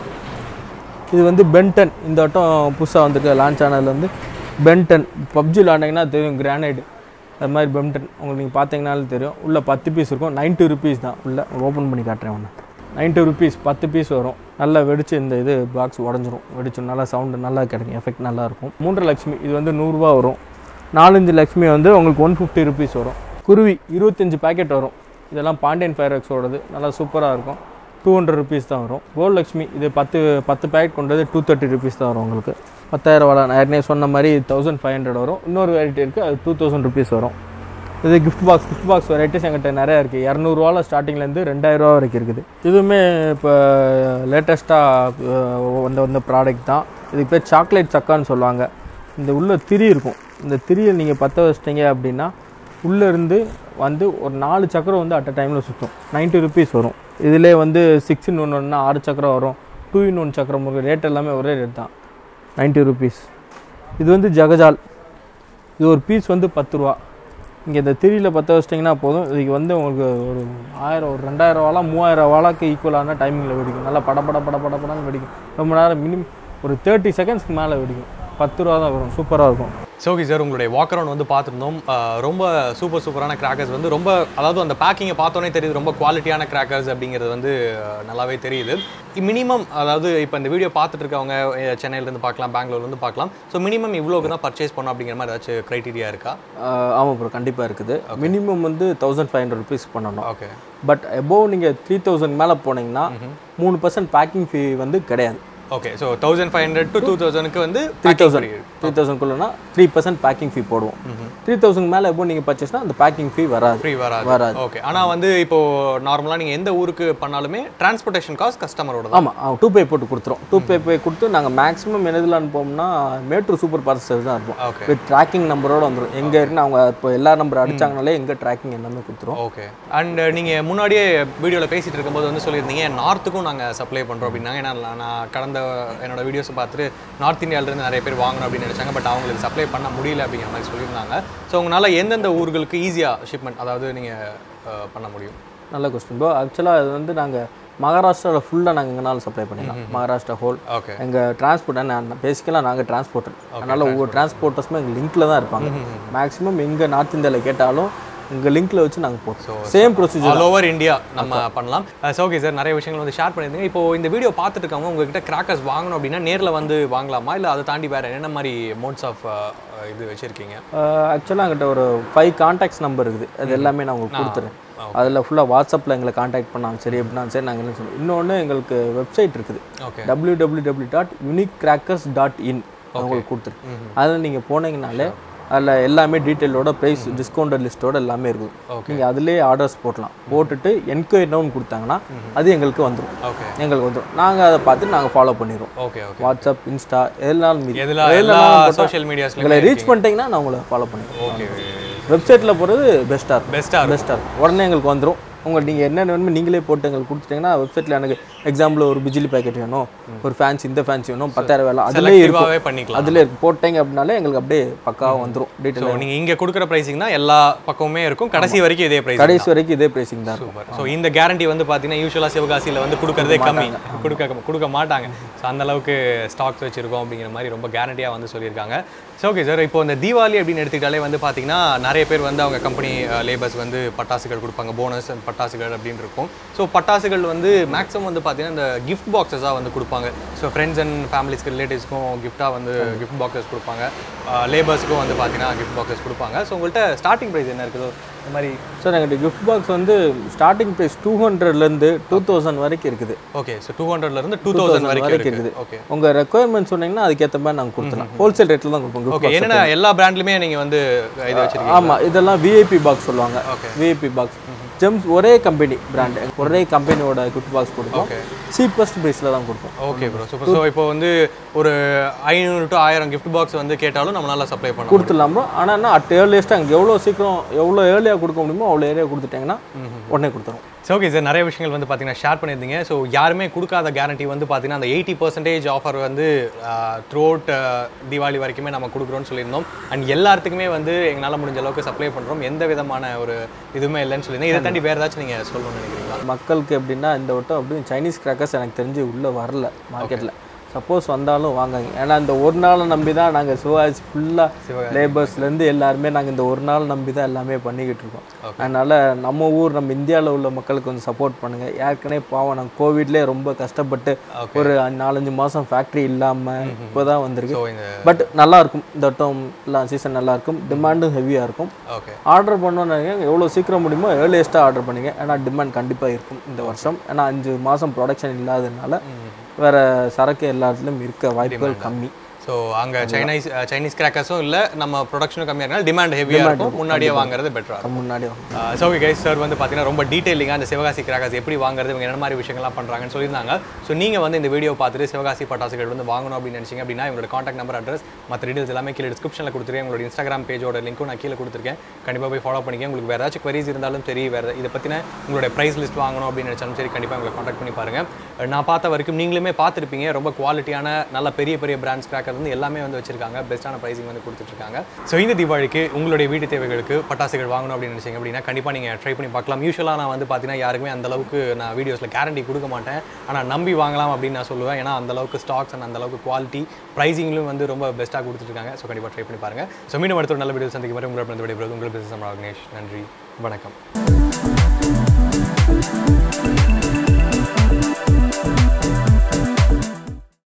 S2: இது வந்து பென்டன் இந்த வட்டம் புதுசாக வந்திருக்கு லான்ச் ஆனதுல வந்து பென்டன் பப்ஜி விளாண்டிங்கன்னா தெரியும் கிரானைடு அது மாதிரி பென்டன் உங்களுக்கு நீங்கள் பார்த்தீங்கனாலும் தெரியும் உள்ள பத்து பீஸ் இருக்கும் 90 ருபீஸ் தான் உள்ள ஓப்பன் பண்ணி காட்டுறேன் ஒன்று 90 ருபீஸ் பத்து பீஸ் வரும் நல்லா வெடிச்சு இந்த இது பாக்ஸ் உடஞ்சிரும் வெடிச்சு நல்லா சவுண்டு நல்லா கிடைக்கும் எஃபெக்ட் நல்லா இருக்கும் மூன்று லட்சுமி இது வந்து நூறுரூவா வரும் நாலஞ்சு லட்சுமி வந்து உங்களுக்கு ஒன் ஃபிஃப்டி ருபீஸ் வரும் குருவி இருபத்தஞ்சு பாக்கெட் வரும் இதெல்லாம் பாண்டியன் ஃபைரக்ஸோடது நல்லா சூப்பராக இருக்கும் டூ ஹண்ட்ரட் ருபீஸ் தான் வரும் கோல்ட் லக்ஷ்மி இது பத்து பத்து பேக்கெட் கொண்டது டூ தேர்ட்டி ருபீஸ் தான் வரும் உங்களுக்கு பத்தாயிரம் வாழை நான் ஏற்கனவே சொன்ன மாதிரி தௌசண்ட் ஃபைவ் ஹண்ட்ரட் வரும் இன்னொரு வெரைட்டி இருக்குது அது டூ தௌசண்ட் ருபீஸ் வரும் இது gift box gift box varieties எங்கிட்ட நிறையா இருக்குது இரநூறுவாவில் ஸ்டார்டிங்லேருந்து ரெண்டாயிரரூவா வரைக்கும் இருக்குது இதுவுமே இப்போ லேட்டஸ்ட்டாக வந்த வந்த ப்ராடக்ட் தான் இதுக்கு பேர் சாக்லேட் சக்கான்னு சொல்லுவாங்க இந்த உள்ள திரி இருக்கும் இந்த திரியை நீங்கள் பற்ற வச்சிட்டீங்க அப்படின்னா உள்ளே இருந்து வந்து ஒரு நாலு சக்கரம் வந்து அட் அ டைமில் சுற்றும் 90 ருபீஸ் வரும் இதிலே வந்து சிக்ஸ் இன் ஒன் ஒன்னா ஆறு சக்கரம் வரும் டூ இன் ஒன் சக்கரம் வரும் ரேட் எல்லாமே ஒரே ரேட் தான் 90 ருபீஸ் இது வந்து ஜகஜால் இது ஒரு பீஸ் வந்து பத்து ரூபா இங்கே இந்த திரியில் பற்ற வச்சிட்டிங்கன்னா போதும் இதுக்கு வந்து உங்களுக்கு ஒரு ஆயிரம் ஒரு ரெண்டாயிரம் வாழா மூவாயிரம் வாழாக்கு ஈக்குவலான டைமிங்கில் வெடிக்கும் நல்லா பட பட பட பட படன்னு வெடிக்கும் ரொம்ப நேரம் மினிமம் ஒரு தேர்ட்டி செகண்ட்ஸ்க்கு மேலே வெடிக்கும் பத்து ரூபா தான் வரும் சூப்பராக இருக்கும்
S1: சோகி சார் உங்களுடைய வாக் அரவுண்ட் வந்து பார்த்துருந்தோம் அஹ் ரொம்ப சூப்பர் சூப்பரான கிராக்கர்ஸ் வந்து ரொம்ப அதாவது அந்த பேக்கிங்கை பார்த்தோன்னே தெரியுது ரொம்ப குவாலிட்டியான கிராக்கர்ஸ் அப்படிங்கிறது வந்து அஹ், நல்லாவே தெரியுது மினிமம் அதாவது இப்போ இந்த வீடியோ பார்த்துட்டு இருக்கவங்க அஹ், சென்னையிலேருந்து பார்க்கலாம் பெங்களூர்லேருந்து பார்க்கலாம் ஸோ மினிமம் இவ்வளோக்கு தான் பர்ச்சேஸ் பண்ணோம் அப்படிங்கிற மாதிரி ஏதாச்சும் க்ரைட்டீரியா இருக்கா
S2: ஆமாம் ப்ரோ கண்டிப்பாக இருக்குது மினிமம் வந்து தௌசண்ட் ஃபைவ் ஹண்ட்ரட் ருபீஸ் பண்ணணும்
S1: ஓகே
S2: பட் எபோவ் நீங்கள் த்ரீ தௌசண்ட் மேலே போனீங்கன்னா மூணு பர்சன்ட் பேக்கிங் ஃபீ வந்து கிடையாது
S1: okay so thousand five hundred to two தௌசண்ட்க்கு வந்து
S2: த்ரீ தௌசண்ட் த்ரீ தௌசண்ட்குள்ளனா த்ரீ பர்சன்ட் பேக்கிங் ஃபீ போடுவோம் த்ரீ தௌசண்ட் மேலே எப்போ நீங்கள் பர்ச்சேஸ்னா அந்த பேக்கிங் ஃபீ வராது
S1: ஃப்ரீ வராது
S2: வராது.
S1: ஓகே ஆனால் வந்து இப்போ நார்மலாக நீங்கள் எந்த ஊருக்கு பண்ணாலுமே டிரான்ஸ்போர்ட்டேஷன் காஸ்ட் கஸ்டமரோட தான்
S2: ஆமாம் டூ பே போட்டு கொடுத்துரும் டூ பே பே கொடுத்து நாங்கள் மேக்ஸிமம் என்னதில் அனுப்போம்னா மேட்ரு சூப்பர் பார்சல் தான் இருப்போம்
S1: ஓகே
S2: வித் ட்ராக்கிங் நம்பரோட வந்துடும் எங்கே இருக்குன்னு அவங்க இப்போ எல்லா நம்பர் அடிச்சாங்கனாலே எங்கே ட்ராக்கிங் எல்லாமே கொடுத்துரும்
S1: ஓகே அண்ட் நீங்கள் முன்னாடியே வீடியோவில் பேசிட்டு இருக்கும்போது வந்து சொல்லியிருந்தீங்க நார்த்துக்கும் நாங்கள் சப்ளை பண்ணுறோம் அப்படின்னாங்க ஏன்னா நான் கடந்த என்னோட வீடியோஸை பார்த்துட்டு நார்த் இந்தியாவிலேருந்து நிறைய பேர் வாங்கணும் அப்படின்னு நினச்சாங்க பட் அவங்களுக்கு சப்ளை பண்ண முடியல அப்படிங்கிற மாதிரி சொல்லியிருந்தாங்க ஸோ உங்களால் எந்தெந்த ஊர்களுக்கு ஈஸியாக ஷிப்மெண்ட் அதாவது நீங்கள் பண்ண முடியும் நல்ல
S2: நல்ல கொஸ்டின் ப்ரோ ஆக்சுவலாக அது வந்து நாங்கள் மகாராஷ்டிராவில் ஃபுல்லாக நாங்கள் எங்கனாலும் சப்ளை பண்ணிடலாம் மகாராஷ்டிரா ஹோல்
S1: ஓகே
S2: எங்கள் டிரான்ஸ்போர்ட் நான் பேசிக்கலாக நாங்கள் டிரான்ஸ்போர்ட்டர் அதனால் ஒவ்வொரு டிரான்ஸ்போர்ட்டர்ஸுமே எங்கள் லிங்க்கில் தான் இருப்பாங்க மேக்ஸிமம் எங்கே நார்த் இந்தியாவில் கேட்டாலும் எங்கள் லிங்க்கில் வச்சு நாங்கள் போட்டோம் same procedure
S1: all over India நம்ம பண்ணலாம் ஸோ ஓகே சார் நிறைய விஷயங்கள் வந்து ஷேர் பண்ணியிருந்தீங்க இப்போ இந்த வீடியோ பார்த்துட்டு இருக்கவங்க உங்ககிட்ட கிராக்கர்ஸ் வாங்கணும் அப்படின்னா நேரில் வந்து வாங்கலாமா இல்லை அதை தாண்டி வேறு என்ன மாதிரி மோட்ஸ் ஆஃப் இது வச்சுருக்கீங்க
S2: ஆக்சுவலாக எங்கிட்ட ஒரு ஃபைவ் கான்டாக்ட்ஸ் நம்பர் இருக்குது அது எல்லாமே நான் உங்களுக்கு கொடுத்துறேன் அதில் ஃபுல்லாக வாட்ஸ்அப்பில் எங்களை காண்டாக்ட் பண்ணாலும் சரி எப்படினாலும் சரி நாங்கள் என்ன சொல்லுவோம் இன்னொன்று எங்களுக்கு வெப்சைட் இருக்குது
S1: okay
S2: W W W dot unique crackers dot in உங்களுக்கு கொடுத்துருக்கேன் அதில் நீங்கள் போனீங்கனாலே அதில் எல்லாமே டீட்டெயிலோட ப்ரைஸ் டிஸ்கவுண்டட் லிஸ்ட்டோட எல்லாமே இருக்குது
S1: Okay.
S2: நீங்கள் அதுலேயே ஆர்டர்ஸ் போடலாம் போட்டுட்டு என்கொயரி நோன் கொடுத்தாங்கன்னா அது எங்களுக்கு வந்துடும்
S1: ஓகே
S2: எங்களுக்கு வந்துடும் நாங்கள் அதை பார்த்து நாங்கள் ஃபாலோ பண்ணிடுவோம்
S1: ஓகே ஓகே
S2: வாட்ஸ்அப் இன்ஸ்டா எல்லாம் மீதி
S1: எதுல எல்லா சோஷியல் மீடியாஸ்ல
S2: எங்களை ரீச் பண்ணிட்டீங்கன்னா நான் உங்களை ஃபாலோ பண்ணிடுவேன்
S1: ஓகே
S2: வெப்சைட்டில் போகிறது பெஸ்ட்டாக இருக்கும்
S1: பெஸ்ட்டாக இருக்கும்
S2: பெஸ்ட்டாக இருக்கும் உடனே எங்களுக்கு வந்துடும் உங்களுக்கு நீங்கள் என்னென்ன வேணுமோ நீங்களே போட்டு எங்களுக்கு கொடுத்துட்டீங்கன்னா வெப்சைட்டில் எனக்கு எக்ஸாம்பிள் ஒரு பிஜிலி பேக்கெட் வேணும் ஒரு ஃபேன்ஸ் இந்த ஃபேன்ஸ் வேணும் பத்தாயிரம் வேலை அதிலே இருக்கும்
S1: செலக்டிவாகவே பண்ணிக்கலாம்
S2: அதிலே இருக்கு போட்டீங்க அப்படின்னாலே எங்களுக்கு அப்படியே பக்காவாக வந்துடும்
S1: ஸோ
S2: டீட்டெயில்
S1: நீங்கள் இங்கே கொடுக்குற ப்ரைஸிங் தான் எல்லா பக்கமுமே இருக்கும் கடைசி வரைக்கும் இதே ப்ரைஸ்
S2: கடைசி வரைக்கும் இதே ப்ரைஸிங் தான் இருக்கும்
S1: சூப்பர் ஸோ இந்த கேரண்டி வந்து பார்த்தீங்கன்னா யூஸ்வலாக சிவகாசியில் வந்து கொடுக்கறதே கம்மி கொடுக்க கொடுக்க மாட்டாங்க ஸோ அந்த அளவுக்கு ஸ்டாக்ஸ் வச்சிருக்கோம் அப்படிங்கிற மாதிரி ரொம்ப கேரண்டியாக வந்து சொல்லியிருக்காங்க ஸோ ஓகே சார் இப்போ இந்த தீபாவளி அப்படின்னு எடுத்துக்கிட்டாலே வந்து பார்த்தீங்கன்னா நிறைய பேர் வந்து அவங்க கம்பெனி லேபர்ஸ் வந்து பட்டாசுகள் கொடுப்பாங்க போனஸ் பட்டாசுகள் அப்படின்னு இருக்கும் ஸோ பட்டாசுகள் வந்து மேக்ஸிமம் வந்து பார்த்தீங்கன்னா இந்த கிஃப்ட் பாக்ஸஸாக வந்து கொடுப்பாங்க ஸோ ஃப்ரெண்ட்ஸ் அண்ட் ஃபேமிலிஸ்க்கு ரிலேட்டிவ்ஸ்க்கும் கிஃப்ட்டாக வந்து கிஃப்ட் பாக்ஸஸ் கொடுப்பாங்க லேபர்ஸ்க்கும் வந்து பார்த்தீங்கன்னா கிஃப்ட் பாக்ஸஸ் கொடுப்பாங்க ஸோ உங்கள்கிட்ட ஸ்டார்டிங் ப்ரைஸ் என்ன இருக்குதோ இந்த மாதிரி
S2: சார் எங்கள்கிட்ட கிஃப்ட் பாக்ஸ் வந்து ஸ்டார்டிங் ப்ரைஸ் டூ ஹண்ட்ரட்லேருந்து டூ தௌசண்ட் வரைக்கும் இருக்குது
S1: ஓகே ஸோ டூ ஹண்ட்ரட்லேருந்து டூ தௌசண்ட் வரைக்கும்
S2: வரைக்கும்
S1: இருக்குது
S2: இருக்குது.
S1: ஓகே
S2: உங்கள் ரெக்குயர்மெண்ட் சொன்னீங்கன்னா அதுக்கேற்ற மாதிரி நாங்கள் கொடுத்துலாம் ஹோல்சேல் ரேட்டில் தான் கொடுப்போம் gift
S1: ஓகே
S2: box.
S1: என்னென்ன எல்லா பிராண்ட்லையுமே நீங்கள் வந்து இது வச்சிருக்கீங்க
S2: ஆமாம் இதெல்லாம் விஐபி பாக்ஸ் சொல்லுவாங்க
S1: Okay.
S2: விஐபி பாக்ஸ் ஜெம்ஸ் ஒரே கம்பெனி பிராண்டு ஒரே கம்பெனியோட கிஃப்ட் பாக்ஸ் கொடுப்போம்
S1: Okay.
S2: சீப்பஸ்ட் ப்ரைஸில் தான் கொடுப்போம்
S1: ஓகே ப்ரோ சூப்பர் ஸோ இப்போ வந்து ஒரு ஐநூறு டு ஆயிரம் கிஃப்ட் பாக்ஸ் வந்து கேட்டாலும் நம்மளால சப்ளை பண்ண முடியும்
S2: கொடுத்துடலாம் bro. ஆனா என்ன அட் ஏர்லியஸ்ட்டாக அங்கே எவ்வளோ சீக்கிரம் எவ்வளோ ஏர்லியாக கொடுக்க முடியுமோ அவ்வளோ ஏரியா கொடுத்துட்டாங்கன்னா உடனே கொடுத்துரும்
S1: ஸோ ஓகே சார் நிறைய விஷயங்கள் வந்து பார்த்தீங்கன்னா ஷேர் பண்ணியிருந்தீங்க ஸோ யாருமே கொடுக்காத கேரண்டி வந்து பார்த்தீங்கன்னா அந்த எயிட்டி பர்சன்டேஜ் ஆஃபர் வந்து த்ரூ அவுட் தீபாவளி வரைக்குமே நம்ம கொடுக்குறோம்னு சொல்லியிருந்தோம் அண்ட் எல்லாத்துக்குமே வந்து எங்களால் முடிஞ்ச அளவுக்கு சப்ளை பண்ணுறோம் எந்த விதமான ஒரு இதுவுமே இல்லைன்னு சொல்லியிருந்தேன் இதை தாண்டி வேறு ஏதாச்சும் நீங்கள் சொல்லணும்னு நினைக்கிறீங்களா
S2: மக்களுக்கு எப்படின்னா இந்த வட்டம் அப்படியும் சைனீஸ் கிராக்கர்ஸ் எனக்கு தெரிஞ்சு உள்ளே வரல மார்க்கெட்டில் சப்போஸ் வந்தாலும் வாங்குங்க ஏன்னா இந்த ஒரு நாளை நம்பி தான் நாங்கள் சிவாஜி ஃபுல்லாக லேபர்ஸ்லேருந்து எல்லாருமே நாங்கள் இந்த ஒரு நாள் நம்பி தான் எல்லாமே பண்ணிக்கிட்டு இருக்கோம் அதனால் நம்ம ஊர் நம்ம இந்தியாவில் உள்ள மக்களுக்கு கொஞ்சம் சப்போர்ட் பண்ணுங்கள் ஏற்கனவே பாவம் நாங்கள் கோவிட்லேயே ரொம்ப கஷ்டப்பட்டு ஒரு நாலஞ்சு மாதம் ஃபேக்ட்ரி இல்லாமல் இப்போ தான் வந்திருக்கு
S1: ஸோ இந்த
S2: பட் நல்லா இருக்கும் இந்த வட்டம் எல்லாம் சீசன் நல்லா இருக்கும் டிமாண்டும் ஹெவியாக இருக்கும்
S1: ஓகே
S2: ஆர்டர் பண்ணோன்னு எவ்வளோ சீக்கிரம் முடியுமோ ஏர்லியஸ்ட்டாக ஆர்டர் பண்ணுங்க ஏன்னா டிமாண்ட் கண்டிப்பாக இருக்கும் இந்த வருஷம் ஏன்னா அஞ்சு மாதம் ப்ரொடக்ஷன் இல்லாததுனால வேற சரக்கு எல்லா இடத்துலையும் இருக்க வாய்ப்புகள் கம்மி
S1: ஸோ அங்கே சைனீஸ் சைனீஸ் கிராக்கர்ஸும் இல்லை நம்ம ப்ரொடக்ஷனும் கம்மியாக இருக்கனால டிமாண்ட் ஹெவியாக இருக்கும் முன்னாடியே வாங்குறது பெட்டராக
S2: முன்னாடி வாங்க
S1: ஸோ கைஸ் சார் வந்து பார்த்தீங்கன்னா ரொம்ப டீட்டெயிலிங்காக அந்த சிவகாசி கிராக்கர்ஸ் எப்படி வாங்குறது இவங்க என்ன மாதிரி விஷயங்கள்லாம் பண்ணுறாங்கன்னு சொல்லியிருந்தாங்க ஸோ நீங்கள் வந்து இந்த வீடியோ பார்த்துட்டு சிவகாசி பட்டாசுகள் வந்து வாங்கணும் அப்படின்னு நினச்சிங்க அப்படின்னா இவங்களோட காண்டாக்ட் நம்பர் அட்ரஸ் மற்ற டீடைல்ஸ் எல்லாமே கீழே டிஸ்கிரிப்ஷனில் கொடுத்துருக்கேன் உங்களோட இன்ஸ்டாகிராம் பேஜோட லிங்க்கும் நான் கீழே கொடுத்துருக்கேன் கண்டிப்பாக போய் ஃபாலோ பண்ணிக்க உங்களுக்கு வேறு ஏதாச்சும் queries இருந்தாலும் சரி வேறு இதை பற்றின உங்களுடைய ப்ரைஸ் லிஸ்ட் வாங்கணும் அப்படின்னு நினச்சாலும் சரி கண்டிப்பாக உங்களை காண்டாக்ட் பண்ணி பாருங்கள் நான் பார்த்த வரைக்கும் நீங்களுமே பார்த்துருப்பீங்க ரொம்ப குவாலிட்டியான நல்ல பெரிய பெரிய பிராண்ட்ஸ் கிராக்கர் வந்து எல்லாமே வந்து வச்சிருக்காங்க பெஸ்ட்டான ப்ரைஸிங் வந்து கொடுத்துட்ருக்காங்க ஸோ இந்த தீபாவளிக்கு உங்களுடைய வீட்டு தேவைகளுக்கு பட்டாசுகள் வாங்கணும் அப்படின்னு நினைச்சீங்க அப்படின்னா கண்டிப்பாக நீங்கள் ட்ரை பண்ணி பார்க்கலாம் யூஸ்வலாக நான் வந்து பார்த்தீங்கன்னா யாருக்குமே அந்த அளவுக்கு நான் வீடியோஸில் கேரண்டி கொடுக்க மாட்டேன் ஆனால் நம்பி வாங்கலாம் அப்படின்னு நான் சொல்லுவேன் ஏன்னா அந்த அளவுக்கு ஸ்டாக்ஸ் அண்ட் அந்த அளவுக்கு குவாலிட்டி ப்ரைஸிங்லும் வந்து ரொம்ப பெஸ்ட்டாக கொடுத்துருக்காங்க ஸோ கண்டிப்பாக ட்ரை பண்ணி பாருங்கள் ஸோ மீண்டும் அடுத்த ஒரு நல்ல வீடியோ சந்திக்கும் வரை உங்களோட விடைபெறுவது உங்கள் பிசினஸ் விக்னேஷ் நன்றி வணக்கம்